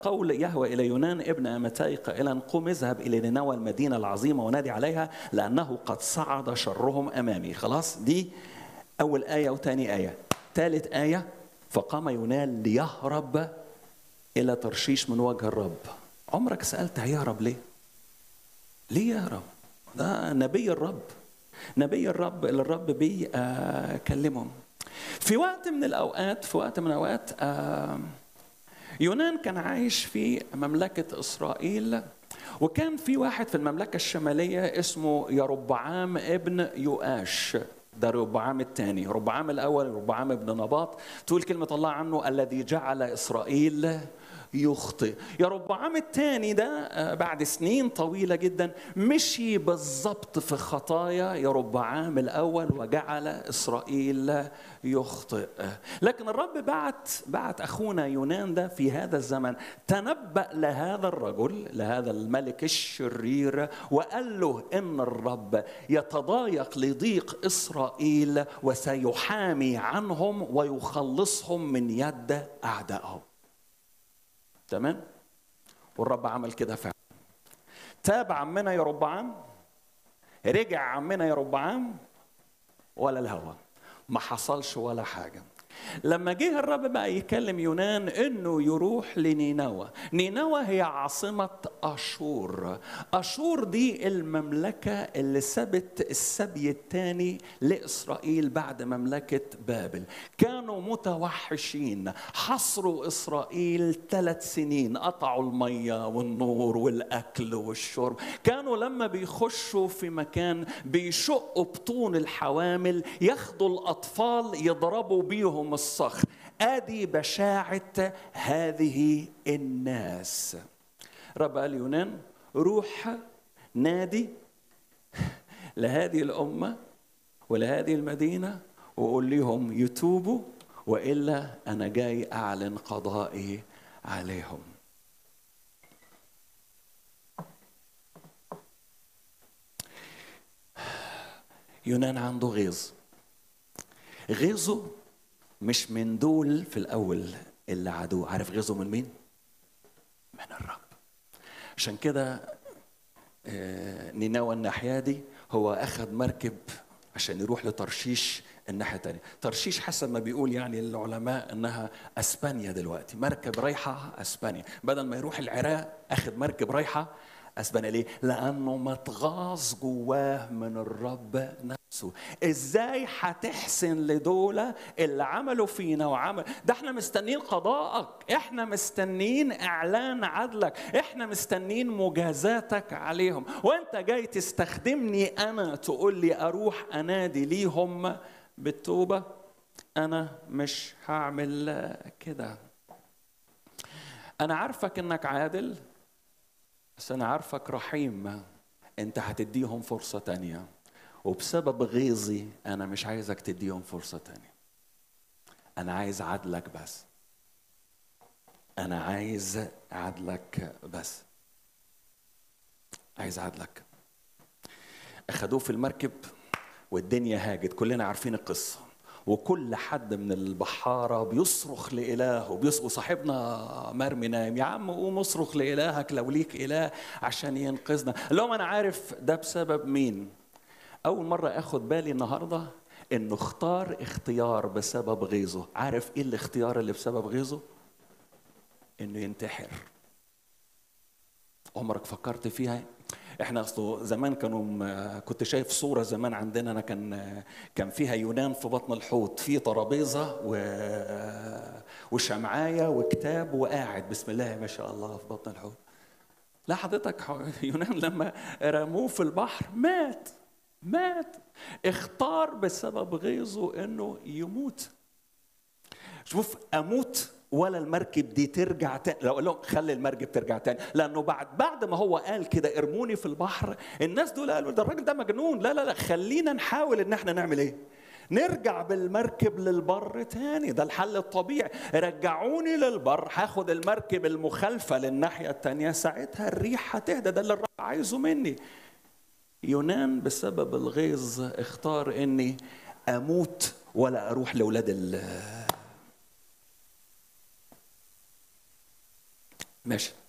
قول يهوى إلى يونان ابن أمتاي قائلا قم اذهب إلى نينوى المدينة العظيمة ونادي عليها لأنه قد صعد شرهم أمامي خلاص دي أول آية وثاني آية ثالث آية فقام يونان ليهرب إلى ترشيش من وجه الرب عمرك سألت هيهرب ليه؟ ليه يهرب؟ ده نبي الرب نبي الرب اللي الرب بيكلمهم في وقت من الأوقات في وقت من الأوقات آه يونان كان عايش في مملكة إسرائيل وكان في واحد في المملكة الشمالية اسمه يربعام ابن يؤاش ده ربعام الثاني ربعام الأول ربعام ابن نباط تقول كلمة الله عنه الذي جعل إسرائيل يخطئ يا ربعام الثاني ده بعد سنين طويلة جدا مشي بالضبط في خطايا يا ربعام الأول وجعل إسرائيل يخطئ لكن الرب بعت بعت أخونا يونان ده في هذا الزمن تنبأ لهذا الرجل لهذا الملك الشرير وقال له إن الرب يتضايق لضيق إسرائيل وسيحامي عنهم ويخلصهم من يد أعدائهم تمام والرب عمل كده فعلا تاب عمنا يا ربعام رجع عمنا يا ربعام ولا الهوى ما حصلش ولا حاجه لما جه الرب بقى يكلم يونان انه يروح لنينوى نينوى هي عاصمة اشور اشور دي المملكة اللي سبت السبي الثاني لاسرائيل بعد مملكة بابل كانوا متوحشين حصروا اسرائيل ثلاث سنين قطعوا المية والنور والاكل والشرب كانوا لما بيخشوا في مكان بيشقوا بطون الحوامل ياخدوا الاطفال يضربوا بيهم الصخر ادي بشاعه هذه الناس رب قال يونان روح نادي لهذه الامه ولهذه المدينه وقول لهم يتوبوا والا انا جاي اعلن قضائي عليهم يونان عنده غيظ غيظه مش من دول في الاول اللي عدو عارف غيظه من مين من الرب عشان كده نينوى الناحيه دي هو اخذ مركب عشان يروح لترشيش الناحيه الثانيه ترشيش حسب ما بيقول يعني العلماء انها اسبانيا دلوقتي مركب رايحه اسبانيا بدل ما يروح العراق اخذ مركب رايحه اسبانيا ليه لانه متغاظ جواه من الرب نفسه ازاي هتحسن لدولة اللي عملوا فينا وعمل ده احنا مستنيين قضاءك احنا مستنيين اعلان عدلك احنا مستنيين مجازاتك عليهم وانت جاي تستخدمني انا تقول لي اروح انادي ليهم بالتوبة انا مش هعمل كده انا عارفك انك عادل بس انا عارفك رحيم انت هتديهم فرصة تانية وبسبب غيظي انا مش عايزك تديهم فرصه تانية انا عايز عدلك بس انا عايز عدلك بس عايز عدلك اخدوه في المركب والدنيا هاجت كلنا عارفين القصه وكل حد من البحاره بيصرخ لإلهه بيصرخ صاحبنا مرمي نايم يا عم قوم اصرخ لإلهك لو ليك إله عشان ينقذنا لو أنا عارف ده بسبب مين أول مرة أخد بالي النهاردة إنه اختار اختيار بسبب غيظه، عارف إيه الاختيار اللي بسبب غيظه؟ إنه ينتحر. عمرك فكرت فيها؟ احنا اصله زمان كانوا كنت شايف صوره زمان عندنا انا كان كان فيها يونان في بطن الحوت في ترابيزه و وشمعايه وكتاب وقاعد بسم الله ما شاء الله في بطن الحوت لا حضرتك يونان لما رموه في البحر مات مات اختار بسبب غيظه انه يموت شوف اموت ولا المركب دي ترجع تاني لو قال لهم خلي المركب ترجع تاني لانه بعد بعد ما هو قال كده ارموني في البحر الناس دول قالوا ده الراجل ده مجنون لا لا لا خلينا نحاول ان احنا نعمل ايه نرجع بالمركب للبر تاني ده الحل الطبيعي رجعوني للبر هاخد المركب المخالفة للناحية التانية ساعتها الريح هتهدى ده اللي الرب عايزه مني يونان بسبب الغيظ اختار اني اموت ولا اروح لاولاد ال ماشي